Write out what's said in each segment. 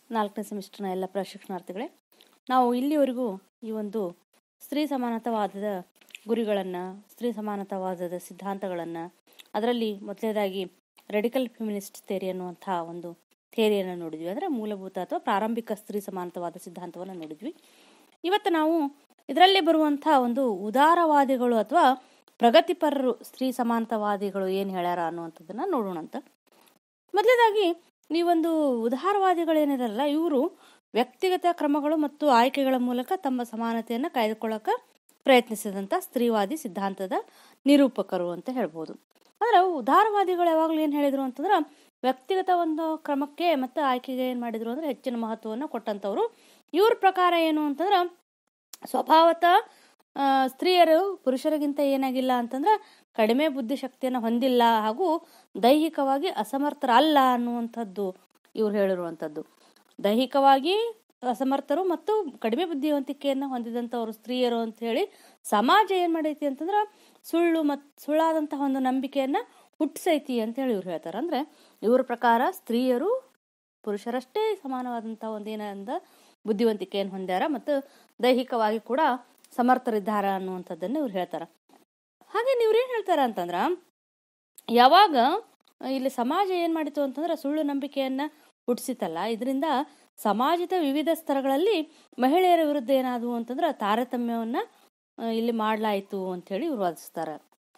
ನಾಲ್ಕನೇ ಸೆಮಿಸ್ಟರ್ನ ಎಲ್ಲ ಪ್ರಶಿಕ್ಷಣಾರ್ಥಿಗಳೇ ನಾವು ಇಲ್ಲಿವರೆಗೂ ಈ ಒಂದು ಸ್ತ್ರೀ ಸಮಾನತಾವಾದದ ಗುರಿಗಳನ್ನು ಸ್ತ್ರೀ ಸಮಾನತಾವಾದದ ಸಿದ್ಧಾಂತಗಳನ್ನು ಅದರಲ್ಲಿ ಮೊದಲನೇದಾಗಿ ರೆಡಿಕಲ್ ಫೆಮಿನಿಸ್ಟ್ ಥೇರಿ ಅನ್ನುವಂಥ ಒಂದು ಥೇರಿಯನ್ನು ನೋಡಿದ್ವಿ ಅಂದರೆ ಮೂಲಭೂತ ಅಥವಾ ಪ್ರಾರಂಭಿಕ ಸ್ತ್ರೀ ಸಮಾನತಾವಾದ ಸಿದ್ಧಾಂತವನ್ನು ನೋಡಿದ್ವಿ ಇವತ್ತು ನಾವು ಇದರಲ್ಲಿ ಬರುವಂಥ ಒಂದು ಉದಾರವಾದಿಗಳು ಅಥವಾ ಪ್ರಗತಿಪರರು ಸ್ತ್ರೀ ಸಮಾನತಾವಾದಿಗಳು ಏನು ಹೇಳ್ಯಾರ ಅನ್ನುವಂಥದ್ದನ್ನು ನೋಡೋಣ ಅಂತ ಮೊದಲನೇದಾಗಿ ಈ ಒಂದು ಉದಾರವಾದಿಗಳು ಏನಿರಲ್ಲ ಇವರು ವ್ಯಕ್ತಿಗತ ಕ್ರಮಗಳು ಮತ್ತು ಆಯ್ಕೆಗಳ ಮೂಲಕ ತಮ್ಮ ಸಮಾನತೆಯನ್ನು ಕಾಯ್ದುಕೊಳ್ಳೋಕೆ ಪ್ರಯತ್ನಿಸಿದಂಥ ಸ್ತ್ರೀವಾದಿ ಸಿದ್ಧಾಂತದ ನಿರೂಪಕರು ಅಂತ ಹೇಳ್ಬೋದು ಅಂದ್ರೆ ಉದಾರವಾದಿಗಳು ಯಾವಾಗಲೂ ಏನು ಹೇಳಿದ್ರು ಅಂತಂದ್ರೆ ವ್ಯಕ್ತಿಗತ ಒಂದು ಕ್ರಮಕ್ಕೆ ಮತ್ತು ಆಯ್ಕೆಗೆ ಏನು ಮಾಡಿದ್ರು ಅಂದ್ರೆ ಹೆಚ್ಚಿನ ಮಹತ್ವವನ್ನು ಕೊಟ್ಟಂಥವ್ರು ಇವ್ರ ಪ್ರಕಾರ ಏನು ಅಂತಂದ್ರೆ ಸ್ವಭಾವತ ಆ, ಸ್ತ್ರೀಯರು ಪುರುಷರಿಗಿಂತ ಏನಾಗಿಲ್ಲ ಅಂತಂದ್ರೆ ಕಡಿಮೆ ಬುದ್ಧಿಶಕ್ತಿಯನ್ನು ಹೊಂದಿಲ್ಲ ಹಾಗೂ ದೈಹಿಕವಾಗಿ ಅಸಮರ್ಥರಲ್ಲ ಅನ್ನುವಂಥದ್ದು ಇವ್ರು ಹೇಳಿರುವಂಥದ್ದು ದೈಹಿಕವಾಗಿ ಅಸಮರ್ಥರು ಮತ್ತು ಕಡಿಮೆ ಬುದ್ಧಿವಂತಿಕೆಯನ್ನು ಹೊಂದಿದಂಥವ್ರು ಸ್ತ್ರೀಯರು ಅಂತ ಹೇಳಿ ಸಮಾಜ ಏನು ಮಾಡೈತಿ ಅಂತಂದ್ರೆ ಸುಳ್ಳು ಮತ್ತು ಸುಳ್ಳಾದಂತಹ ಒಂದು ನಂಬಿಕೆಯನ್ನು ಹುಟ್ಟಿಸೈತಿ ಅಂತ ಹೇಳಿ ಇವ್ರು ಹೇಳ್ತಾರೆ ಅಂದ್ರೆ ಇವ್ರ ಪ್ರಕಾರ ಸ್ತ್ರೀಯರು ಪುರುಷರಷ್ಟೇ ಸಮಾನವಾದಂಥ ಒಂದೇನಂದ ಬುದ್ಧಿವಂತಿಕೆಯನ್ನು ಹೊಂದ್ಯಾರ ಮತ್ತು ದೈಹಿಕವಾಗಿ ಕೂಡ ಸಮರ್ಥರಿದ್ದಾರ ಅನ್ನುವಂಥದ್ದನ್ನು ಇವ್ರು ಹೇಳ್ತಾರೆ ಹಾಗೆ ಇವ್ರೇನು ಹೇಳ್ತಾರ ಅಂತಂದ್ರ ಯಾವಾಗ ಇಲ್ಲಿ ಸಮಾಜ ಏನು ಮಾಡಿತು ಅಂತಂದ್ರೆ ಸುಳ್ಳು ನಂಬಿಕೆಯನ್ನ ಹುಟ್ಟಿಸಿತಲ್ಲ ಇದರಿಂದ ಸಮಾಜದ ವಿವಿಧ ಸ್ತರಗಳಲ್ಲಿ ಮಹಿಳೆಯರ ವಿರುದ್ಧ ಏನಾದವು ಅಂತಂದ್ರೆ ತಾರತಮ್ಯವನ್ನ ಆ, ಇಲ್ಲಿ ಮಾಡಲಾಯಿತು ಅಂತೇಳಿ ಇವ್ರು ವಾದಿಸ್ತಾರೆ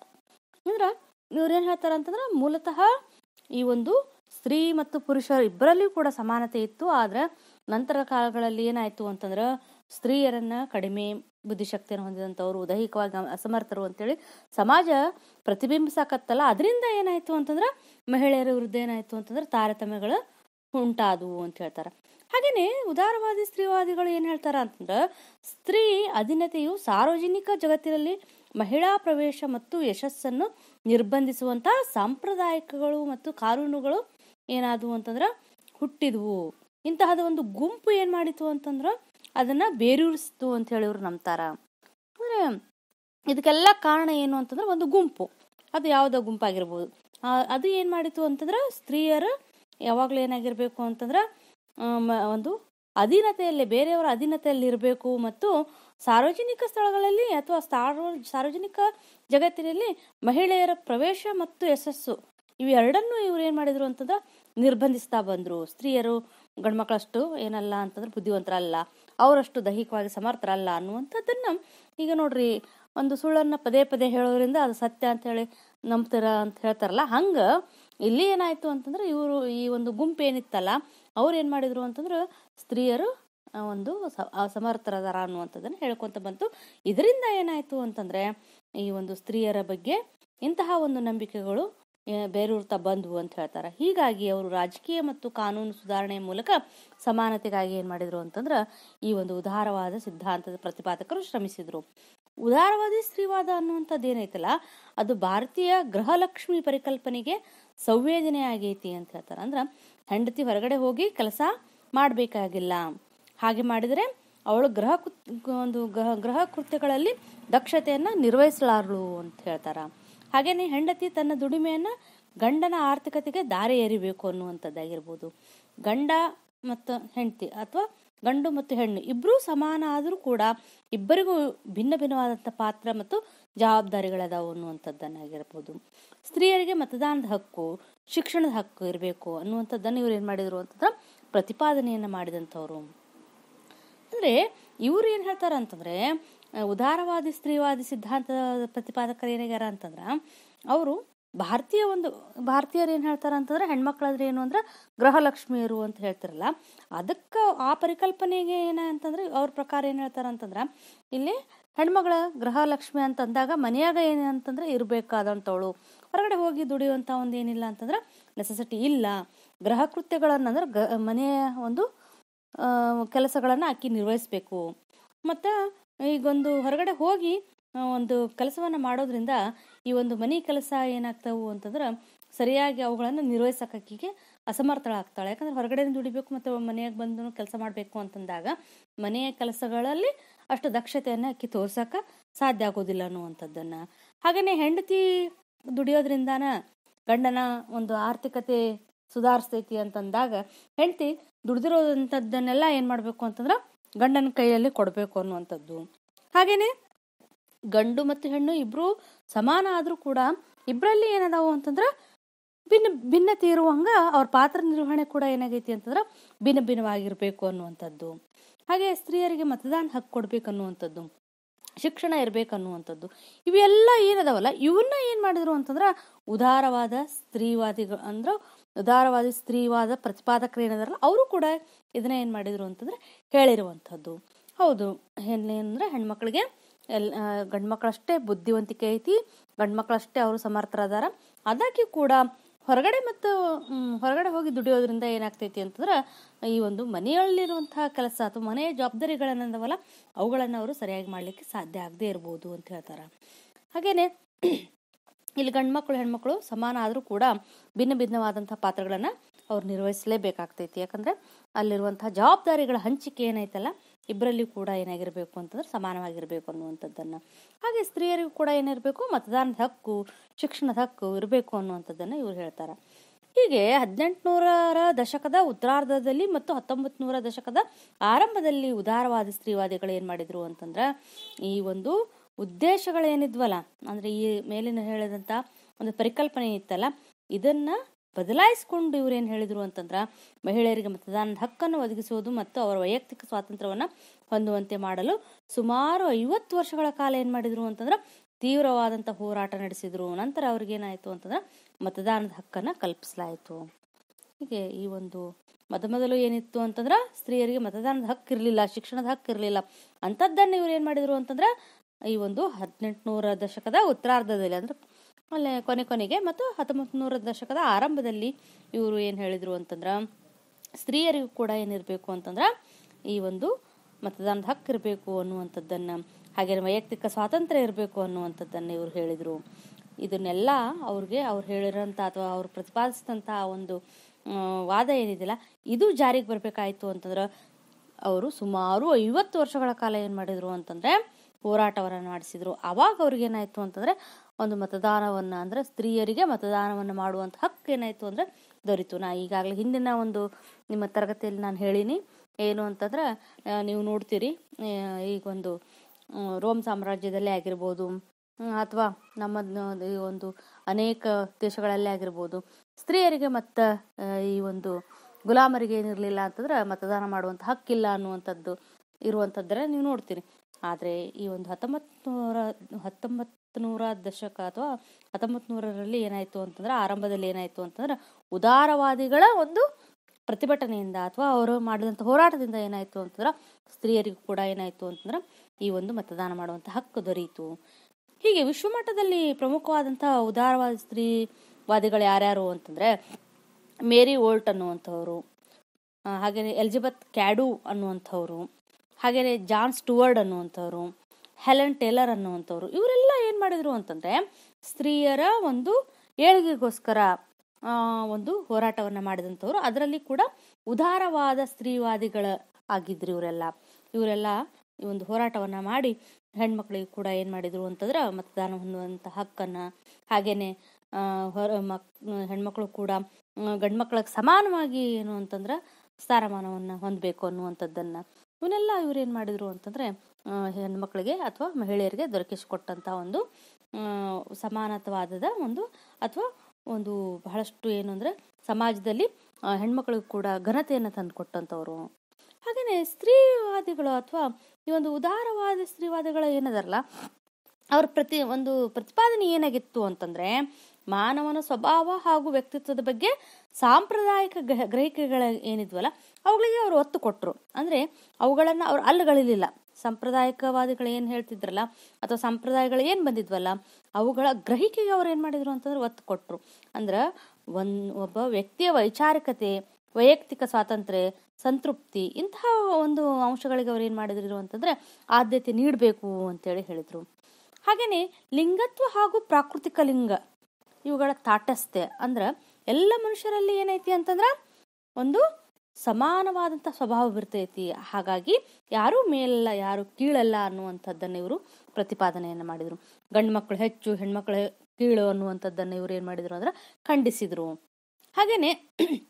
ಅಂದ್ರೆ ಇವ್ರೇನು ಹೇಳ್ತಾರೆ ಅಂತಂದ್ರೆ ಮೂಲತಃ ಈ ಒಂದು ಸ್ತ್ರೀ ಮತ್ತು ಪುರುಷ ಇಬ್ಬರಲ್ಲಿಯೂ ಕೂಡ ಸಮಾನತೆ ಇತ್ತು ಆದ್ರೆ ನಂತರ ಕಾಲಗಳಲ್ಲಿ ಏನಾಯ್ತು ಅಂತಂದ್ರೆ ಸ್ತ್ರೀಯರನ್ನ ಕಡಿಮೆ ಬುದ್ಧಿಶಕ್ತಿಯನ್ನು ಹೊಂದಿದಂಥವ್ರು ದೈಹಿಕವಾಗಿ ಅಸಮರ್ಥರು ಅಂತೇಳಿ ಸಮಾಜ ಪ್ರತಿಬಿಂಬಿಸಾಕತ್ತಲ್ಲ ಅದರಿಂದ ಏನಾಯ್ತು ಅಂತಂದ್ರೆ ಮಹಿಳೆಯರ ವಿರುದ್ಧ ಏನಾಯ್ತು ಅಂತಂದ್ರೆ ತಾರತಮ್ಯಗಳು ಉಂಟಾದವು ಅಂತ ಹೇಳ್ತಾರೆ ಹಾಗೇನೆ ಉದಾರವಾದಿ ಸ್ತ್ರೀವಾದಿಗಳು ಏನ್ ಹೇಳ್ತಾರ ಅಂತಂದ್ರೆ ಸ್ತ್ರೀ ಅಧೀನತೆಯು ಸಾರ್ವಜನಿಕ ಜಗತ್ತಿನಲ್ಲಿ ಮಹಿಳಾ ಪ್ರವೇಶ ಮತ್ತು ಯಶಸ್ಸನ್ನು ನಿರ್ಬಂಧಿಸುವಂತಹ ಸಾಂಪ್ರದಾಯಿಕಗಳು ಮತ್ತು ಕಾನೂನುಗಳು ಏನಾದವು ಅಂತಂದ್ರ ಹುಟ್ಟಿದ್ವು ಇಂತಹದ ಒಂದು ಗುಂಪು ಏನ್ ಮಾಡಿತು ಅಂತಂದ್ರ ಅದನ್ನ ಬೇರೂರಿಸ್ತು ಅಂತ ಹೇಳಿ ಇವ್ರು ನಂಬ್ತಾರ ಅಂದ್ರೆ ಇದಕ್ಕೆಲ್ಲ ಕಾರಣ ಏನು ಅಂತಂದ್ರೆ ಒಂದು ಗುಂಪು ಅದು ಯಾವುದೋ ಗುಂಪಾಗಿರ್ಬೋದು ಆ, ಅದು ಏನು ಮಾಡಿತು ಅಂತಂದ್ರೆ ಸ್ತ್ರೀಯರು ಯಾವಾಗಲೂ ಏನಾಗಿರ್ಬೇಕು ಅಂತಂದ್ರೆ ಆ, ಮ- ಒಂದು ಅಧೀನತೆಯಲ್ಲಿ ಬೇರೆಯವರ ಅಧೀನತೆಯಲ್ಲಿ ಇರಬೇಕು ಮತ್ತು ಸಾರ್ವಜನಿಕ ಸ್ಥಳಗಳಲ್ಲಿ ಅಥವಾ ಸಾರ್ವ ಸಾರ್ವಜನಿಕ ಜಗತ್ತಿನಲ್ಲಿ ಮಹಿಳೆಯರ ಪ್ರವೇಶ ಮತ್ತು ಯಶಸ್ಸು ಇವೆರಡನ್ನೂ ಇವ್ರು ಏನು ಮಾಡಿದ್ರು ಅಂತಂದ್ರೆ ನಿರ್ಬಂಧಿಸ್ತಾ ಬಂದ್ರು ಸ್ತ್ರೀಯರು ಗಂಡ್ಮಕ್ಳಷ್ಟು ಏನಲ್ಲ ಅಂತಂದ್ರೆ ಬುದ್ಧಿವಂತರಲ್ಲ ಅವರಷ್ಟು ದೈಹಿಕವಾಗಿ ಸಮರ್ಥರಲ್ಲ ಅನ್ನುವಂಥದ್ದನ್ನ ಈಗ ನೋಡ್ರಿ ಒಂದು ಸುಳ್ಳನ್ನ ಪದೇ ಪದೇ ಹೇಳೋದ್ರಿಂದ ಅದು ಸತ್ಯ ಅಂತ ಹೇಳಿ ನಂಬ್ತಾರ ಅಂತ ಹೇಳ್ತಾರಲ್ಲ ಹಂಗ ಇಲ್ಲಿ ಏನಾಯ್ತು ಅಂತಂದ್ರೆ ಇವರು ಈ ಒಂದು ಗುಂಪು ಏನಿತ್ತಲ್ಲ ಅವ್ರು ಏನ್ ಮಾಡಿದ್ರು ಅಂತಂದ್ರೆ ಸ್ತ್ರೀಯರು ಆ, ಒಂದು ಸ- ಅಸಮರ್ಥರದಾರ ಅನ್ನುವಂಥದ್ದನ್ನ ಹೇಳ್ಕೊಂತ ಬಂತು ಇದರಿಂದ ಏನಾಯ್ತು ಅಂತಂದ್ರೆ ಈ ಒಂದು ಸ್ತ್ರೀಯರ ಬಗ್ಗೆ ಇಂತಹ ಒಂದು ನಂಬಿಕೆಗಳು ಆ, ಬೇರೂರ್ತಾ ಬಂದ್ವು ಅಂತ ಹೇಳ್ತಾರೆ ಹೀಗಾಗಿ ಅವರು ರಾಜಕೀಯ ಮತ್ತು ಕಾನೂನು ಸುಧಾರಣೆಯ ಮೂಲಕ ಸಮಾನತೆಗಾಗಿ ಏನ್ ಮಾಡಿದ್ರು ಅಂತಂದ್ರೆ ಈ ಒಂದು ಉದಾರವಾದ ಸಿದ್ಧಾಂತದ ಪ್ರತಿಪಾದಕರು ಶ್ರಮಿಸಿದ್ರು ಉದಾರವಾದಿ ಸ್ತ್ರೀವಾದ ಅನ್ನುವಂಥದ್ದು ಏನೈತಲ್ಲ ಅದು ಭಾರತೀಯ ಗೃಹಲಕ್ಷ್ಮಿ ಪರಿಕಲ್ಪನೆಗೆ ಸಂವೇದನೆ ಆಗೈತಿ ಅಂತ ಹೇಳ್ತಾರೆ ಅಂದ್ರೆ ಹೆಂಡತಿ ಹೊರಗಡೆ ಹೋಗಿ ಕೆಲಸ ಮಾಡಬೇಕಾಗಿಲ್ಲ ಹಾಗೆ ಮಾಡಿದರೆ ಅವಳು ಗೃಹ ಕುತ್- ಒಂದು ಗೃಹ ಗೃಹ ಕೃತ್ಯಗಳಲ್ಲಿ ದಕ್ಷತೆಯನ್ನ ನಿರ್ವಹಿಸಲಾರಳು ಅಂತ ಹೇಳ್ತಾರ ಹಾಗೇನೆ ಹೆಂಡತಿ ತನ್ನ ದುಡಿಮೆಯನ್ನ ಗಂಡನ ಆರ್ಥಿಕತೆಗೆ ದಾರಿ ಎರಿಬೇಕು ಅನ್ನುವಂಥದ್ದಾಗಿರ್ಬೋದು ಗಂಡ ಮತ್ತು ಹೆಂಡತಿ ಅಥವಾ ಗಂಡು ಮತ್ತು ಹೆಣ್ಣು ಇಬ್ಬರೂ ಸಮಾನ ಆದರೂ ಕೂಡ ಇಬ್ಬರಿಗೂ ಭಿನ್ನ ಭಿನ್ನವಾದಂಥ ಪಾತ್ರ ಮತ್ತು ಜವಾಬ್ದಾರಿಗಳದಾವು ಅನ್ನುವಂಥದ್ದನ್ನಾಗಿರ್ಬೋದು ಸ್ತ್ರೀಯರಿಗೆ ಮತದಾನದ ಹಕ್ಕು ಶಿಕ್ಷಣದ ಹಕ್ಕು ಇರಬೇಕು ಅನ್ನುವಂಥದ್ದನ್ನು ಇವ್ರು ಏನು ಮಾಡಿದ್ರು ಅಂತಂದ್ರೆ ಪ್ರತಿಪಾದನೆಯನ್ನು ಮಾಡಿದಂಥವ್ರು ಅಂದ್ರೆ ಇವ್ರು ಏನ್ ಹೇಳ್ತಾರ ಅಂತಂದ್ರೆ ಆ, ಉದಾರವಾದಿ ಸ್ತ್ರೀವಾದಿ ಸಿದ್ಧಾಂತದ ಪ್ರತಿಪಾದಕರು ಏನಾಗ್ಯಾರ ಅಂತಂದ್ರ ಅವರು ಭಾರತೀಯ ಒಂದು ಭಾರತೀಯರು ಏನ್ ಹೇಳ್ತಾರ ಅಂತಂದ್ರೆ ಹೆಣ್ಮಕ್ಳಾದ್ರೆ ಏನು ಅಂದ್ರೆ ಗೃಹಲಕ್ಷ್ಮಿಯರು ಅಂತ ಹೇಳ್ತಾರಲ್ಲ ಅದಕ್ಕ ಆ ಪರಿಕಲ್ಪನೆಗೆ ಏನ ಅಂತಂದ್ರೆ ಅವ್ರ ಪ್ರಕಾರ ಏನ್ ಹೇಳ್ತಾರ ಅಂತಂದ್ರ ಇಲ್ಲಿ ಹೆಣ್ಮಗಳ ಗೃಹಲಕ್ಷ್ಮಿ ಅಂತ ಅಂದಾಗ ಮನೆಯಾಗ ಏನ್ ಅಂತಂದ್ರೆ ಇರ್ಬೇಕಾದಂತವಳು ಹೊರಗಡೆ ಹೋಗಿ ದುಡಿಯುವಂತ ಒಂದ್ ಏನಿಲ್ಲ ಅಂತಂದ್ರ ನೆಸೆಸಿಟಿ ಇಲ್ಲ ಗೃಹ ಕೃತ್ಯಗಳನ್ನ ಅಂದ್ರೆ ಗ- ಮನೆಯ ಒಂದು ಆ, ಕೆಲಸಗಳನ್ನ ಆಕಿ ನಿರ್ವಹಿಸಬೇಕು ಮತ್ತು ಈಗೊಂದು ಹೊರಗಡೆ ಹೋಗಿ ಆ, ಒಂದು ಕೆಲಸವನ್ನ ಮಾಡೋದ್ರಿಂದ ಈ ಒಂದು ಮನೆ ಕೆಲಸ ಏನಾಗ್ತಾವು ಅಂತಂದ್ರೆ ಸರಿಯಾಗಿ ಅವುಗಳನ್ನು ನಿರ್ವಹಿಸಕ್ಕೆ ಆಕಿಗೆ ಅಸಮರ್ಥಳಾಗ್ತಾಳೆ ಯಾಕಂದ್ರೆ ಹೊರಗಡೆ ದುಡಿಬೇಕು ಮತ್ತು ಮನೆಯಾಗ ಬಂದು ಕೆಲಸ ಮಾಡಬೇಕು ಅಂತಂದಾಗ ಮನೆಯ ಕೆಲಸಗಳಲ್ಲಿ ಅಷ್ಟು ದಕ್ಷತೆಯನ್ನು ಆಕಿ ತೋರ್ಸಕ ಸಾಧ್ಯ ಆಗೋದಿಲ್ಲ ಅನ್ನುವಂಥದ್ದನ್ನ ಹಾಗೇನೆ ಹೆಂಡತಿ ದುಡಿಯೋದ್ರಿಂದಾನ ಗಂಡನ ಒಂದು ಆರ್ಥಿಕತೆ ಸುಧಾರಿಸ್ತೈತಿ ಅಂತಂದಾಗ ಹೆಂಡತಿ ದುಡ್ದಿರೋದಂಥದ್ದನ್ನೆಲ್ಲ ಏನು ಮಾಡಬೇಕು ಅಂತಂದ್ರೆ ಗಂಡನ ಕೈಯಲ್ಲಿ ಕೊಡಬೇಕು ಅನ್ನುವಂಥದ್ದು ಹಾಗೇನೆ ಗಂಡು ಮತ್ತು ಹೆಣ್ಣು ಇಬ್ರು ಸಮಾನ ಆದರೂ ಕೂಡ ಇಬ್ಬರಲ್ಲಿ ಏನದಾವು ಅಂತಂದ್ರೆ ಭಿನ್ನ ಭಿನ್ನತೆ ಇರುವಂಗ ಅವ್ರ ಪಾತ್ರ ನಿರ್ವಹಣೆ ಕೂಡ ಏನಾಗೈತಿ ಅಂತಂದ್ರೆ ಭಿನ್ನ ಭಿನ್ನವಾಗಿರ್ಬೇಕು ಅನ್ನುವಂಥದ್ದು ಹಾಗೆ ಸ್ತ್ರೀಯರಿಗೆ ಮತದಾನ ಹಕ್ಕು ಕೊಡ್ಬೇಕು ಅನ್ನುವಂಥದ್ದು ಶಿಕ್ಷಣ ಇರಬೇಕು ಅನ್ನುವಂಥದ್ದು ಇವೆಲ್ಲ ಏನದಾವಲ್ಲ ಇವನ್ನ ಏನು ಮಾಡಿದ್ರು ಅಂತಂದ್ರೆ ಉದಾರವಾದ ಸ್ತ್ರೀವಾದಿಗಳು ಅಂದ್ರೆ ಉದಾರವಾದಿ ಸ್ತ್ರೀವಾದ ಪ್ರತಿಪಾದಕರು ಏನಿದಾರಲ್ಲ ಅವರು ಕೂಡ ಇದನ್ನ ಏನು ಮಾಡಿದ್ರು ಅಂತಂದ್ರೆ ಹೇಳಿರುವಂಥದ್ದು ಹೌದು ಏನಂದ್ರೆ ಹೆಣ್ಮಕ್ಳಿಗೆ ಎಲ್ ಗಂಡು ಮಕ್ಕಳಷ್ಟೇ ಬುದ್ಧಿವಂತಿಕೆ ಐತಿ ಗಂಡು ಮಕ್ಕಳಷ್ಟೇ ಅವರು ಸಮರ್ಥರದಾರ ಅದಕ್ಕೆ ಕೂಡ ಹೊರಗಡೆ ಮತ್ತು ಮ್, ಹೊರಗಡೆ ಹೋಗಿ ದುಡಿಯೋದ್ರಿಂದ ಏನಾಗ್ತೈತಿ ಅಂತಂದ್ರೆ ಈ ಒಂದು ಮನೆಯಲ್ಲಿರುವಂತಹ ಕೆಲಸ ಅಥವಾ ಮನೆಯ ಜವಾಬ್ದಾರಿಗಳನ್ನದವಲ್ಲ ಅವುಗಳನ್ನು ಅವರು ಸರಿಯಾಗಿ ಮಾಡಲಿಕ್ಕೆ ಸಾಧ್ಯ ಆಗದೆ ಇರ್ಬೋದು ಅಂತ ಹೇಳ್ತಾರೆ ಹಾಗೇನೆ ಇಲ್ಲಿ ಗಂಡು ಮಕ್ಕಳು ಹೆಣ್ಮಕ್ಳು ಸಮಾನ ಆದರೂ ಕೂಡ ಭಿನ್ನ ಭಿನ್ನವಾದಂತಹ ಪಾತ್ರಗಳನ್ನು ಅವ್ರು ನಿರ್ವಹಿಸಲೇಬೇಕಾಗ್ತೈತಿ ಯಾಕಂದ್ರೆ ಅಲ್ಲಿರುವಂತಹ ಜವಾಬ್ದಾರಿಗಳ ಹಂಚಿಕೆ ಏನೈತಲ್ಲ ಇಬ್ಬರಲ್ಲಿ ಕೂಡ ಏನಾಗಿರ್ಬೇಕು ಅಂತಂದ್ರೆ ಸಮಾನವಾಗಿರ್ಬೇಕು ಅನ್ನುವಂಥದ್ದನ್ನ ಹಾಗೆ ಸ್ತ್ರೀಯರಿಗೂ ಕೂಡ ಏನಿರಬೇಕು ಮತದಾನದ ಹಕ್ಕು ಶಿಕ್ಷಣದ ಹಕ್ಕು ಇರಬೇಕು ಅನ್ನುವಂಥದ್ದನ್ನ ಇವ್ರು ಹೇಳ್ತಾರೆ ಹೀಗೆ ಹದಿನೆಂಟುನೂರರ ದಶಕದ ಉತ್ತರಾರ್ಧದಲ್ಲಿ ಮತ್ತು ಹತ್ತೊಂಬತ್ತು ನೂರ ದಶಕದ ಆರಂಭದಲ್ಲಿ ಉದಾರವಾದಿ ಸ್ತ್ರೀವಾದಿಗಳು ಏನ್ ಮಾಡಿದ್ರು ಅಂತಂದ್ರ ಈ ಒಂದು ಉದ್ದೇಶಗಳೇನಿದ್ವಲ್ಲ ಅಂದ್ರೆ ಈ ಮೇಲಿನ ಹೇಳಿದಂತ ಒಂದು ಪರಿಕಲ್ಪನೆ ಇತ್ತಲ್ಲ ಇದನ್ನ ಬದಲಾಯಿಸಿಕೊಂಡು ಇವ್ರು ಏನ್ ಹೇಳಿದ್ರು ಅಂತಂದ್ರ ಮಹಿಳೆಯರಿಗೆ ಮತದಾನದ ಹಕ್ಕನ್ನು ಒದಗಿಸುವುದು ಮತ್ತು ಅವರ ವೈಯಕ್ತಿಕ ಸ್ವಾತಂತ್ರ್ಯವನ್ನ ಹೊಂದುವಂತೆ ಮಾಡಲು ಸುಮಾರು ಐವತ್ತು ವರ್ಷಗಳ ಕಾಲ ಏನ್ ಮಾಡಿದ್ರು ಅಂತಂದ್ರ ತೀವ್ರವಾದಂತ ಹೋರಾಟ ನಡೆಸಿದ್ರು ನಂತರ ಅವ್ರಿಗೇನಾಯ್ತು ಅಂತಂದ್ರ ಮತದಾನದ ಹಕ್ಕನ್ನ ಕಲ್ಪಿಸಲಾಯಿತು ಹೀಗೆ ಈ ಒಂದು ಮೊದಮೊದಲು ಏನಿತ್ತು ಅಂತಂದ್ರ ಸ್ತ್ರೀಯರಿಗೆ ಮತದಾನದ ಹಕ್ಕು ಇರಲಿಲ್ಲ ಶಿಕ್ಷಣದ ಹಕ್ಕು ಇರಲಿಲ್ಲ ಅಂಥದ್ದನ್ನು ಇವ್ರು ಏನ್ ಮಾಡಿದ್ರು ಅಂತಂದ್ರ ಈ ಒಂದು ಹದಿನೆಂಟುನೂರ ದಶಕದ ಉತ್ತರಾರ್ಧದಲ್ಲಿ ಅಂದ್ರೆ ಅಲ್ಲೇ ಕೊನೆ ಕೊನೆಗೆ ಮತ್ತು ಹತ್ತೊಂಬತ್ತು ನೂರ ದಶಕದ ಆರಂಭದಲ್ಲಿ ಇವರು ಏನ್ ಹೇಳಿದ್ರು ಅಂತಂದ್ರ ಸ್ತ್ರೀಯರಿಗೂ ಕೂಡ ಏನಿರಬೇಕು ಅಂತಂದ್ರ ಈ ಒಂದು ಮತದಾನದ ಹಕ್ಕು ಇರಬೇಕು ಅನ್ನುವಂಥದ್ದನ್ನ ಹಾಗೆ ವೈಯಕ್ತಿಕ ಸ್ವಾತಂತ್ರ್ಯ ಇರಬೇಕು ಅನ್ನುವಂಥದ್ದನ್ನ ಇವ್ರು ಹೇಳಿದ್ರು ಇದನ್ನೆಲ್ಲ ಅವ್ರಿಗೆ ಅವ್ರು ಹೇಳಿರೋಂಥ ಅಥವಾ ಅವ್ರು ಪ್ರತಿಪಾದಿಸಿದಂಥ ಒಂದು ಆ, ವಾದ ಏನಿದೆಯಲ್ಲ ಇದು ಜಾರಿಗೆ ಬರಬೇಕಾಯ್ತು ಅಂತಂದ್ರೆ ಅವರು ಸುಮಾರು ಐವತ್ತು ವರ್ಷಗಳ ಕಾಲ ಏನು ಮಾಡಿದ್ರು ಅಂತಂದ್ರೆ ಹೋರಾಟವನ್ನ ಮಾಡಿಸಿದ್ರು ಅವಾಗ ಅವ್ರಿಗೆ ಏನಾಯ್ತು ಅಂತಂದ್ರೆ ಒಂದು ಮತದಾನವನ್ನ ಅಂದ್ರೆ ಸ್ತ್ರೀಯರಿಗೆ ಮತದಾನವನ್ನ ಮಾಡುವಂತ ಹಕ್ಕು ಏನಾಯ್ತು ಅಂದ್ರೆ ದೊರೀತು ನಾ ಈಗಾಗಲೇ ಹಿಂದಿನ ಒಂದು ನಿಮ್ಮ ತರಗತಿಯಲ್ಲಿ ನಾನು ಹೇಳಿನಿ ಏನು ಅಂತಂದ್ರೆ ಆ, ನೀವು ನೋಡ್ತೀರಿ ಆ, ಈಗ ಒಂದು ಆ, ರೋಮ್ ಸಾಮ್ರಾಜ್ಯದಲ್ಲೇ ಆಗಿರ್ಬೋದು ಅಥವಾ ನಮ್ಮ ನ- ಈ ಒಂದು ಅನೇಕ ದೇಶಗಳಲ್ಲೇ ಆಗಿರ್ಬೋದು ಸ್ತ್ರೀಯರಿಗೆ ಮತ್ತ ಆ, ಈ ಒಂದು ಗುಲಾಮರಿಗೆ ಏನಿರಲಿಲ್ಲ ಅಂತಂದ್ರೆ ಮತದಾನ ಮಾಡುವಂತ ಹಕ್ಕಿಲ್ಲ ಅನ್ನುವಂಥದ್ದು ಇರುವಂಥದ್ದರ ನೀವು ನೋಡ್ತೀರಿ ಆದರೆ ಈ ಒಂದು ಹತ್ತೊಂಬತ್ತು ನೂರ ಹತ್ತೊಂಬತ್ತು ನೂರ ದಶಕ ಅಥವಾ ಹತ್ತೊಂಬತ್ತು ನೂರರಲ್ಲಿ ಏನಾಯ್ತು ಅಂತಂದ್ರೆ ಆರಂಭದಲ್ಲಿ ಏನಾಯ್ತು ಅಂತಂದ್ರೆ ಉದಾರವಾದಿಗಳ ಒಂದು ಪ್ರತಿಭಟನೆಯಿಂದ ಅಥವಾ ಅವರು ಮಾಡಿದಂಥ ಹೋರಾಟದಿಂದ ಏನಾಯ್ತು ಅಂತಂದ್ರೆ ಸ್ತ್ರೀಯರಿಗೂ ಕೂಡ ಏನಾಯ್ತು ಅಂತಂದ್ರೆ ಈ ಒಂದು ಮತದಾನ ಮಾಡುವಂಥ ಹಕ್ಕು ದೊರೆಯಿತು ಹೀಗೆ ವಿಶ್ವಮಟ್ಟದಲ್ಲಿ ಪ್ರಮುಖವಾದಂತಹ ಉದಾರವಾದ ಸ್ತ್ರೀವಾದಿಗಳು ಯಾರ್ಯಾರು ಅಂತಂದ್ರೆ ಮೇರಿ ವೋಲ್ಟ್ ಅನ್ನುವಂಥವ್ರು ಆ, ಹಾಗೇನೆ ಎಲಿಜಬೆತ್ ಕ್ಯಾಡು ಅನ್ನುವಂಥವ್ರು ಹಾಗೇನೆ ಜಾನ್ ಸ್ಟುವರ್ಡ್ ಅನ್ನುವಂಥವ್ರು ಹೆಲೆನ್ ಟೇಲರ್ ಅನ್ನುವಂಥವ್ರು ಇವರೆಲ್ಲ ಏನು ಮಾಡಿದ್ರು ಅಂತಂದ್ರೆ ಸ್ತ್ರೀಯರ ಒಂದು ಏಳಿಗೆಗೋಸ್ಕರ ಆ, ಒಂದು ಹೋರಾಟವನ್ನ ಮಾಡಿದಂಥವ್ರು ಅದರಲ್ಲಿ ಕೂಡ ಉದಾರವಾದ ಸ್ತ್ರೀವಾದಿಗಳ ಆಗಿದ್ರು ಇವರೆಲ್ಲ ಇವರೆಲ್ಲ ಈ ಒಂದು ಹೋರಾಟವನ್ನ ಮಾಡಿ ಹೆಣ್ಮಕ್ಳಿಗೆ ಕೂಡ ಏನ್ ಮಾಡಿದ್ರು ಅಂತಂದ್ರೆ ಮತದಾನ ಹೊಂದುವಂತ ಹಕ್ಕನ್ನ ಹಾಗೇನೆ ಆ, ಹೊರ ಮಕ್ ಹೆಣ್ಮಕ್ಳು ಕೂಡ ಗಂಡ್ಮಕ್ಳಿಗೆ ಸಮಾನವಾಗಿ ಏನು ಅಂತಂದ್ರೆ ಸ್ಥಾನಮಾನವನ್ನ ಹೊಂದಬೇಕು ಅನ್ನುವಂಥದ್ದನ್ನ ಇವನ್ನೆಲ್ಲ ಇವ್ರು ಏನ್ ಮಾಡಿದ್ರು ಅಂತಂದ್ರೆ ಆ, ಹೆಣ್ಮಕ್ಳಿಗೆ ಅಥವಾ ಮಹಿಳೆಯರಿಗೆ ದೊರಕಿಸಿಕೊಟ್ಟಂತ ಒಂದು ಆ, ಸಮಾನತವಾದದ ಒಂದು ಅಥವಾ ಒಂದು ಬಹಳಷ್ಟು ಏನು ಅಂದ್ರೆ ಸಮಾಜದಲ್ಲಿ ಆ, ಹೆಣ್ಮಕ್ಳಿಗೆ ಕೂಡ ಘನತೆಯನ್ನು ತಂದುಕೊಟ್ಟಂಥವ್ರು ಹಾಗೇನೆ ಸ್ತ್ರೀವಾದಿಗಳು ಅಥವಾ ಈ ಒಂದು ಉದಾರವಾದ ಸ್ತ್ರೀವಾದಿಗಳು ಏನದಾರಲ್ಲ ಅವ್ರ ಪ್ರತಿ ಒಂದು ಪ್ರತಿಪಾದನೆ ಏನಾಗಿತ್ತು ಅಂತಂದ್ರೆ ಮಾನವನ ಸ್ವಭಾವ ಹಾಗೂ ವ್ಯಕ್ತಿತ್ವದ ಬಗ್ಗೆ ಸಾಂಪ್ರದಾಯಿಕ ಗ್ರಹ ಗ್ರಹಿಕೆಗಳ ಏನಿದ್ವಲ್ಲ ಅವುಗಳಿಗೆ ಅವರು ಒತ್ತು ಕೊಟ್ಟರು ಅಂದ್ರೆ ಅವುಗಳನ್ನ ಅವ್ರು ಅಲ್ಲಗಳಿಲಿಲ್ಲ ಸಾಂಪ್ರದಾಯಿಕವಾದಿಗಳು ಏನ್ ಹೇಳ್ತಿದ್ರಲ್ಲ ಅಥವಾ ಸಂಪ್ರದಾಯಗಳು ಏನ್ ಬಂದಿದ್ವಲ್ಲ ಅವುಗಳ ಗ್ರಹಿಕೆಗೆ ಅವ್ರು ಏನ್ ಮಾಡಿದ್ರು ಅಂತಂದ್ರೆ ಒತ್ತು ಕೊಟ್ರು ಅಂದ್ರ ಒಂದ್ ಒಬ್ಬ ವ್ಯಕ್ತಿಯ ವೈಚಾರಿಕತೆ ವೈಯಕ್ತಿಕ ಸ್ವಾತಂತ್ರ್ಯ ಸಂತೃಪ್ತಿ ಇಂತಹ ಒಂದು ಅಂಶಗಳಿಗೆ ಅವ್ರು ಏನ್ ಮಾಡಿದ್ರು ಅಂತಂದ್ರೆ ಆದ್ಯತೆ ನೀಡಬೇಕು ಅಂತೇಳಿ ಹೇಳಿದ್ರು ಹಾಗೇನೆ ಲಿಂಗತ್ವ ಹಾಗೂ ಪ್ರಾಕೃತಿಕ ಲಿಂಗ ಇವುಗಳ ತಾಟಸ್ಥ್ಯ ಅಂದ್ರ ಎಲ್ಲ ಮನುಷ್ಯರಲ್ಲಿ ಏನೈತಿ ಅಂತಂದ್ರ ಒಂದು ಸಮಾನವಾದಂತ ಸ್ವಭಾವ ಇರ್ತೈತಿ ಹಾಗಾಗಿ ಯಾರೂ ಮೇಲಲ್ಲ ಯಾರು ಕೀಳಲ್ಲ ಅನ್ನುವಂಥದ್ದನ್ನ ಇವರು ಪ್ರತಿಪಾದನೆಯನ್ನ ಮಾಡಿದ್ರು ಗಂಡು ಮಕ್ಕಳು ಹೆಚ್ಚು ಹೆಣ್ಮಕ್ಳು ಕೀಳು ಅನ್ನುವಂಥದ್ದನ್ನ ಇವ್ರು ಏನ್ ಮಾಡಿದ್ರು ಅಂದ್ರೆ ಖಂಡಿಸಿದ್ರು ಹಾಗೇನೆ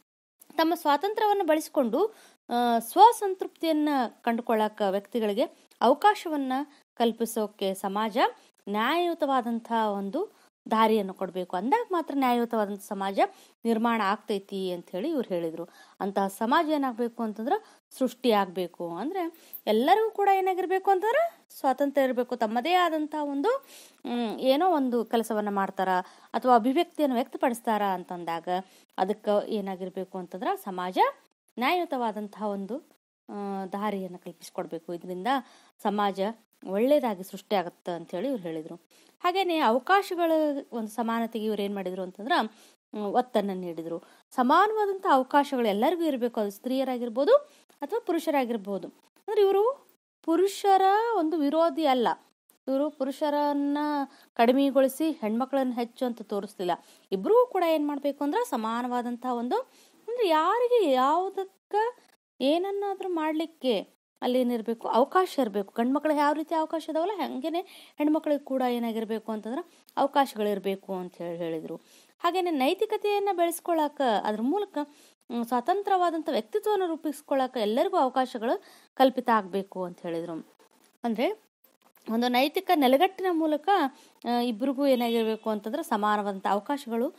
ತಮ್ಮ ಸ್ವಾತಂತ್ರ್ಯವನ್ನು ಬಳಸಿಕೊಂಡು ಆ, ಸ್ವಸಂತೃಪ್ತಿಯನ್ನ ಕಂಡುಕೊಳ್ಳಕ ವ್ಯಕ್ತಿಗಳಿಗೆ ಅವಕಾಶವನ್ನ ಕಲ್ಪಿಸೋಕೆ ಸಮಾಜ ನ್ಯಾಯಯುತವಾದಂತಹ ಒಂದು ದಾರಿಯನ್ನು ಕೊಡಬೇಕು ಅಂದಾಗ ಮಾತ್ರ ನ್ಯಾಯಯುತವಾದಂಥ ಸಮಾಜ ನಿರ್ಮಾಣ ಆಗ್ತೈತಿ ಅಂತ ಹೇಳಿ ಇವ್ರು ಹೇಳಿದ್ರು ಅಂತಹ ಸಮಾಜ ಏನಾಗಬೇಕು ಅಂತಂದ್ರೆ ಸೃಷ್ಟಿ ಆಗಬೇಕು ಅಂದ್ರೆ ಎಲ್ಲರಿಗೂ ಕೂಡ ಏನಾಗಿರ್ಬೇಕು ಅಂತಂದ್ರೆ ಸ್ವಾತಂತ್ರ್ಯ ಇರಬೇಕು ತಮ್ಮದೇ ಆದಂತಹ ಒಂದು ಮ್, ಏನೋ ಒಂದು ಕೆಲಸವನ್ನ ಮಾಡ್ತಾರ ಅಥವಾ ಅಭಿವ್ಯಕ್ತಿಯನ್ನು ವ್ಯಕ್ತಪಡಿಸ್ತಾರ ಅಂತಂದಾಗ ಅದಕ್ಕೆ ಏನಾಗಿರ್ಬೇಕು ಅಂತಂದ್ರೆ ಸಮಾಜ ನ್ಯಾಯಯುತವಾದಂತಹ ಒಂದು ಆ, ದಾರಿಯನ್ನು ಕಲ್ಪಿಸಿಕೊಡ್ಬೇಕು ಇದರಿಂದ ಸಮಾಜ ಒಳ್ಳೇದಾಗಿ ಸೃಷ್ಟಿಯಾಗುತ್ತೆ ಅಂತ ಹೇಳಿ ಇವ್ರು ಹೇಳಿದ್ರು ಹಾಗೇನೆ ಅವಕಾಶಗಳ ಒಂದು ಸಮಾನತೆಗೆ ಇವ್ರು ಏನ್ ಮಾಡಿದ್ರು ಅಂತಂದ್ರ ಮ್, ಒತ್ತನ್ನು ನೀಡಿದ್ರು ಸಮಾನವಾದಂಥ ಅವಕಾಶಗಳು ಎಲ್ಲರಿಗೂ ಇರಬೇಕು ಅದು ಸ್ತ್ರೀಯರಾಗಿರ್ಬೋದು ಅಥವಾ ಪುರುಷರಾಗಿರ್ಬೋದು ಅಂದ್ರೆ ಇವರು ಪುರುಷರ ಒಂದು ವಿರೋಧಿ ಅಲ್ಲ ಇವರು ಪುರುಷರನ್ನ ಕಡಿಮೆಗೊಳಿಸಿ ಹೆಣ್ಮಕ್ಳನ್ನ ಹೆಚ್ಚು ಅಂತ ತೋರಿಸ್ಲಿಲ್ಲ ಇಬ್ರಿಗೂ ಕೂಡ ಏನ್ ಮಾಡ್ಬೇಕು ಅಂದ್ರೆ ಸಮಾನವಾದಂತಹ ಒಂದು ಅಂದ್ರೆ ಯಾರಿಗೆ ಯಾವುದಕ್ಕ ಏನನ್ನಾದ್ರೂ ಮಾಡ್ಲಿಕ್ಕೆ ಅಲ್ಲಿ ಏನಿರಬೇಕು ಅವಕಾಶ ಇರಬೇಕು ಗಂಡು ಮಕ್ಳಿಗೆ ಯಾವ ರೀತಿ ಅವಕಾಶ ಇದಾವಲ್ಲ ಹಂಗೇನೆ ಹೆಣ್ಮಕ್ಳಿಗೆ ಕೂಡ ಏನಾಗಿರ್ಬೇಕು ಅಂತಂದ್ರೆ ಅವಕಾಶಗಳಿರಬೇಕು ಅಂತ ಹೇಳಿ ಹೇಳಿದ್ರು ಹಾಗೇನೆ ನೈತಿಕತೆಯನ್ನ ಬೆಳೆಸ್ಕೊಳಕ ಅದ್ರ ಮೂಲಕ ಮ್, ಸ್ವತಂತ್ರವಾದಂಥ ವ್ಯಕ್ತಿತ್ವವನ್ನು ರೂಪಿಸ್ಕೊಳಕ ಎಲ್ಲರಿಗೂ ಅವಕಾಶಗಳು ಕಲ್ಪಿತ ಆಗಬೇಕು ಅಂತ ಹೇಳಿದ್ರು ಅಂದ್ರೆ ಒಂದು ನೈತಿಕ ನೆಲೆಗಟ್ಟಿನ ಮೂಲಕ ಆ, ಇಬ್ರಿಗೂ ಏನಾಗಿರ್ಬೇಕು ಅಂತಂದ್ರೆ ಸಮಾನವಾದಂಥ ಅವಕಾಶಗಳು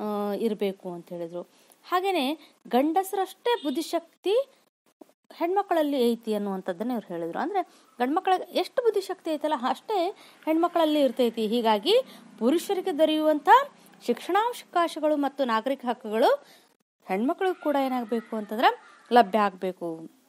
ಇರಬೇಕು ಅಂತ ಹೇಳಿದ್ರು ಹಾಗೇನೆ ಗಂಡಸರಷ್ಟೇ ಬುದ್ಧಿಶಕ್ತಿ ಹೆಣ್ಮಕ್ಳಲ್ಲಿ ಐತಿ ಅನ್ನುವಂಥದ್ದನ್ನ ಇವ್ರು ಹೇಳಿದ್ರು ಅಂದ್ರೆ ಗಂಡ್ಮಕ್ಳಿಗೆ ಎಷ್ಟು ಬುದ್ಧಿಶಕ್ತಿ ಐತಲ್ಲ ಅಷ್ಟೇ ಹೆಣ್ಮಕ್ಳಲ್ಲಿ ಇರ್ತೈತಿ ಹೀಗಾಗಿ ಪುರುಷರಿಗೆ ದೊರೆಯುವಂಥ ಶಿಕ್ಷಣಾವಕಾಶಗಳು ಮತ್ತು ನಾಗರಿಕ ಹಕ್ಕುಗಳು ಹೆಣ್ಮಕ್ಳಿಗೂ ಕೂಡ ಏನಾಗಬೇಕು ಅಂತಂದ್ರೆ ಲಭ್ಯ ಆಗಬೇಕು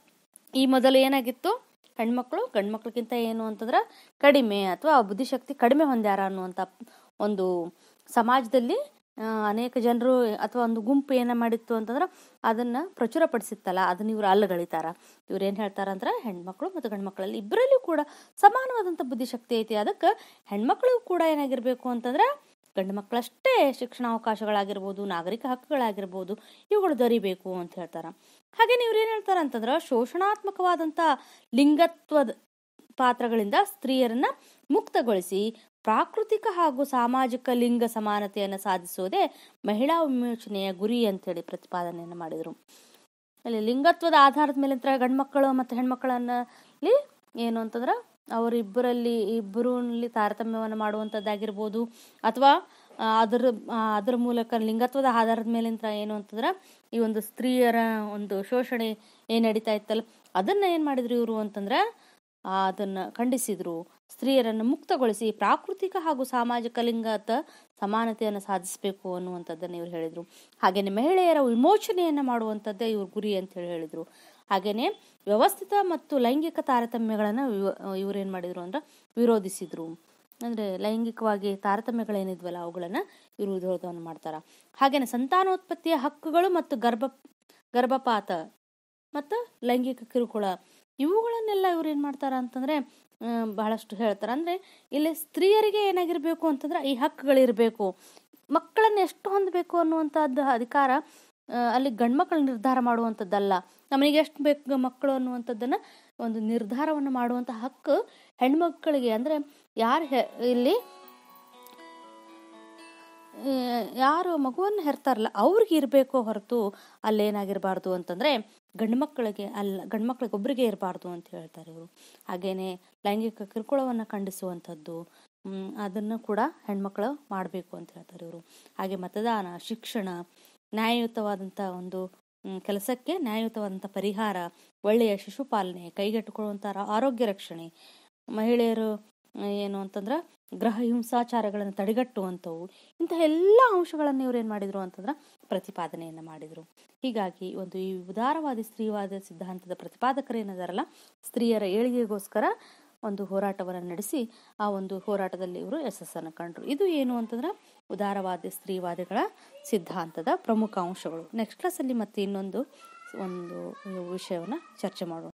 ಈ ಮೊದಲು ಏನಾಗಿತ್ತು ಹೆಣ್ಮಕ್ಳು ಗಂಡ್ಮಕ್ಳಿಗಿಂತ ಏನು ಅಂತಂದ್ರೆ ಕಡಿಮೆ ಅಥವಾ ಬುದ್ಧಿಶಕ್ತಿ ಕಡಿಮೆ ಹೊಂದ್ಯಾರ ಅನ್ನುವಂಥ ಒಂದು ಸಮಾಜದಲ್ಲಿ ಆ, ಅನೇಕ ಜನರು ಅಥವಾ ಒಂದು ಗುಂಪು ಏನ ಮಾಡಿತ್ತು ಅಂತಂದ್ರೆ ಅದನ್ನ ಪ್ರಚುರಪಡಿಸಿತ್ತಲ್ಲ ಅದನ್ನ ಇವ್ರು ಅಲ್ಲಗಳಿತಾರ ಇವ್ರು ಏನ್ ಹೇಳ್ತಾರ ಅಂದ್ರೆ ಹೆಣ್ಮಕ್ಳು ಮತ್ತು ಗಂಡ್ಮಕ್ಳಲ್ಲಿ ಇಬ್ಬರಲ್ಲಿಯೂ ಕೂಡ ಸಮಾನವಾದಂಥ ಬುದ್ಧಿಶಕ್ತಿ ಐತಿ ಅದಕ್ಕೆ ಹೆಣ್ಮಕ್ಳಿಗೂ ಕೂಡ ಏನಾಗಿರ್ಬೇಕು ಅಂತಂದ್ರೆ ಗಂಡು ಮಕ್ಕಳಷ್ಟೇ ಶಿಕ್ಷಣಾವಕಾಶಗಳಾಗಿರ್ಬೋದು ನಾಗರಿಕ ಹಕ್ಕುಗಳಾಗಿರ್ಬೋದು ಇವುಗಳು ದೊರಿಬೇಕು ಅಂತ ಹೇಳ್ತಾರ ಹಾಗೇನೆ ಇವ್ರು ಏನ್ ಹೇಳ್ತಾರ ಅಂತಂದ್ರ ಶೋಷಣಾತ್ಮಕವಾದಂತ ಲಿಂಗತ್ವದ ಪಾತ್ರಗಳಿಂದ ಸ್ತ್ರೀಯರನ್ನ ಮುಕ್ತಗೊಳಿಸಿ ಪ್ರಾಕೃತಿಕ ಹಾಗೂ ಸಾಮಾಜಿಕ ಲಿಂಗ ಸಮಾನತೆಯನ್ನು ಸಾಧಿಸುವುದೇ ಮಹಿಳಾ ವಿಮೋಚನೆಯ ಗುರಿ ಅಂತೇಳಿ ಪ್ರತಿಪಾದನೆಯನ್ನು ಮಾಡಿದರು ಅಲ್ಲಿ ಲಿಂಗತ್ವದ ಆಧಾರದ ಮೇಲೆ ಅಂತ ಗಂಡ್ಮಕ್ಕಳು ಮತ್ತು ಹೆಣ್ಮಕ್ಕಳನ್ನಲ್ಲಿ ಏನು ಅಂತಂದ್ರೆ ಅವರಿಬ್ಬರಲ್ಲಿ ಇಬ್ಬರಲ್ಲಿ ತಾರತಮ್ಯವನ್ನು ಮಾಡುವಂಥದ್ದಾಗಿರ್ಬೋದು ಅಥವಾ ಆ, ಅದರ ಆ, ಅದರ ಮೂಲಕ ಲಿಂಗತ್ವದ ಆಧಾರದ ಮೇಲೆ ಅಂತ ಏನು ಅಂತಂದ್ರೆ ಈ ಒಂದು ಸ್ತ್ರೀಯರ ಒಂದು ಶೋಷಣೆ ಏನ್ ನಡೀತಾ ಇತ್ತಲ್ಲ ಅದನ್ನ ಏನ್ ಮಾಡಿದ್ರು ಇವರು ಅಂತಂದ್ರೆ ಆ, ಅದನ್ನ ಖಂಡಿಸಿದ್ರು ಸ್ತ್ರೀಯರನ್ನು ಮುಕ್ತಗೊಳಿಸಿ ಪ್ರಾಕೃತಿಕ ಹಾಗೂ ಸಾಮಾಜಿಕ ಲಿಂಗದ ಸಮಾನತೆಯನ್ನು ಸಾಧಿಸಬೇಕು ಅನ್ನುವಂಥದ್ದನ್ನು ಇವ್ರು ಹೇಳಿದ್ರು ಹಾಗೇನೆ ಮಹಿಳೆಯರ ವಿಮೋಚನೆಯನ್ನ ಮಾಡುವಂಥದ್ದೇ ಇವ್ರ ಗುರಿ ಅಂತ ಹೇಳಿ ಹೇಳಿದ್ರು ಹಾಗೇನೆ ವ್ಯವಸ್ಥಿತ ಮತ್ತು ಲೈಂಗಿಕ ತಾರತಮ್ಯಗಳನ್ನ ಇವ್ರು ಏನ್ ಮಾಡಿದ್ರು ಅಂದ್ರೆ ವಿರೋಧಿಸಿದ್ರು ಅಂದ್ರೆ ಲೈಂಗಿಕವಾಗಿ ತಾರತಮ್ಯಗಳೇನಿದ್ವಲ್ಲ ಅವುಗಳನ್ನ ಇವರು ವಿರೋಧವನ್ನು ಮಾಡ್ತಾರ ಹಾಗೇನೆ ಸಂತಾನೋತ್ಪತ್ತಿಯ ಹಕ್ಕುಗಳು ಮತ್ತು ಗರ್ಭ ಗರ್ಭಪಾತ ಮತ್ತು ಲೈಂಗಿಕ ಕಿರುಕುಳ ಇವುಗಳನ್ನೆಲ್ಲ ಇವ್ರು ಏನ್ ಮಾಡ್ತಾರ ಅಂತಂದ್ರೆ ಆ, ಬಹಳಷ್ಟು ಹೇಳ್ತಾರ ಅಂದ್ರೆ ಇಲ್ಲಿ ಸ್ತ್ರೀಯರಿಗೆ ಏನಾಗಿರ್ಬೇಕು ಅಂತಂದ್ರೆ ಈ ಹಕ್ಕುಗಳಿರ್ಬೇಕು ಮಕ್ಕಳನ್ನ ಎಷ್ಟು ಹೊಂದಬೇಕು ಅನ್ನುವಂಥದ್ದು ಅಧಿಕಾರ ಆ, ಅಲ್ಲಿ ಗಂಡ್ಮಕ್ಳು ನಿರ್ಧಾರ ಮಾಡುವಂಥದ್ದಲ್ಲ ನಮಗೆ ಎಷ್ಟು ಬೇಕು ಮಕ್ಕಳು ಅನ್ನುವಂಥದ್ದನ್ನ ಒಂದು ನಿರ್ಧಾರವನ್ನು ಮಾಡುವಂಥ ಹಕ್ಕು ಹೆಣ್ಮಕ್ಕಳಿಗೆ ಅಂದ್ರೆ ಯಾರು ಹೆ- ಇಲ್ಲಿ ಆ, ಯಾರು ಮಗುವನ್ನು ಹೆರ್ತಾರಲ್ಲ ಅವ್ರಿಗೆ ಇರಬೇಕು ಹೊರತು ಅಲ್ಲೇನಾಗಿರಬಾರ್ದು ಅಂತಂದ್ರೆ ಗಂಡು ಮಕ್ಕಳಿಗೆ ಅಲ್ಲ ಗಂಡು ಮಕ್ಕಳಿಗೆ ಒಬ್ಬರಿಗೆ ಇರಬಾರ್ದು ಅಂತ ಹೇಳ್ತಾರೆ ಇವರು ಹಾಗೇನೆ ಲೈಂಗಿಕ ಕಿರುಕುಳವನ್ನು ಖಂಡಿಸುವಂಥದ್ದು ಮ್, ಅದನ್ನು ಕೂಡ ಹೆಣ್ಮಕ್ಳು ಮಾಡಬೇಕು ಅಂತ ಹೇಳ್ತಾರೆ ಇವರು ಹಾಗೆ ಮತದಾನ ಶಿಕ್ಷಣ ನ್ಯಾಯಯುತವಾದಂಥ ಒಂದು ಮ್, ಕೆಲಸಕ್ಕೆ ನ್ಯಾಯಯುತವಾದಂಥ ಪರಿಹಾರ ಒಳ್ಳೆಯ ಶಿಶುಪಾಲನೆ ಕೈಗೆಟುಕೊಳ್ಳುವಂಥ ಆರೋಗ್ಯ ರಕ್ಷಣೆ ಮಹಿಳೆಯರು ಆ, ಏನು ಅಂತಂದ್ರೆ ಗೃಹ ಹಿಂಸಾಚಾರಗಳನ್ನು ತಡೆಗಟ್ಟುವಂಥವು ಇಂತಹ ಎಲ್ಲ ಅಂಶಗಳನ್ನು ಇವ್ರು ಏನು ಮಾಡಿದ್ರು ಅಂತಂದ್ರೆ ಪ್ರತಿಪಾದನೆಯನ್ನು ಮಾಡಿದ್ರು ಹೀಗಾಗಿ ಒಂದು ಈ ಉದಾರವಾದಿ ಸ್ತ್ರೀವಾದ ಸಿದ್ಧಾಂತದ ಪ್ರತಿಪಾದಕರು ಏನಿದಾರಲ್ಲ ಸ್ತ್ರೀಯರ ಏಳಿಗೆಗೋಸ್ಕರ ಒಂದು ಹೋರಾಟವನ್ನು ನಡೆಸಿ ಆ ಒಂದು ಹೋರಾಟದಲ್ಲಿ ಇವರು ಯಶಸ್ಸನ್ನು ಕಂಡ್ರು ಇದು ಏನು ಅಂತಂದ್ರೆ ಉದಾರವಾದಿ ಸ್ತ್ರೀವಾದಿಗಳ ಸಿದ್ಧಾಂತದ ಪ್ರಮುಖ ಅಂಶಗಳು ನೆಕ್ಸ್ಟ್ ಕ್ಲಾಸಲ್ಲಿ ಮತ್ತೆ ಇನ್ನೊಂದು ಒಂದು ವಿಷಯವನ್ನ ಚರ್ಚೆ ಮಾಡೋಣ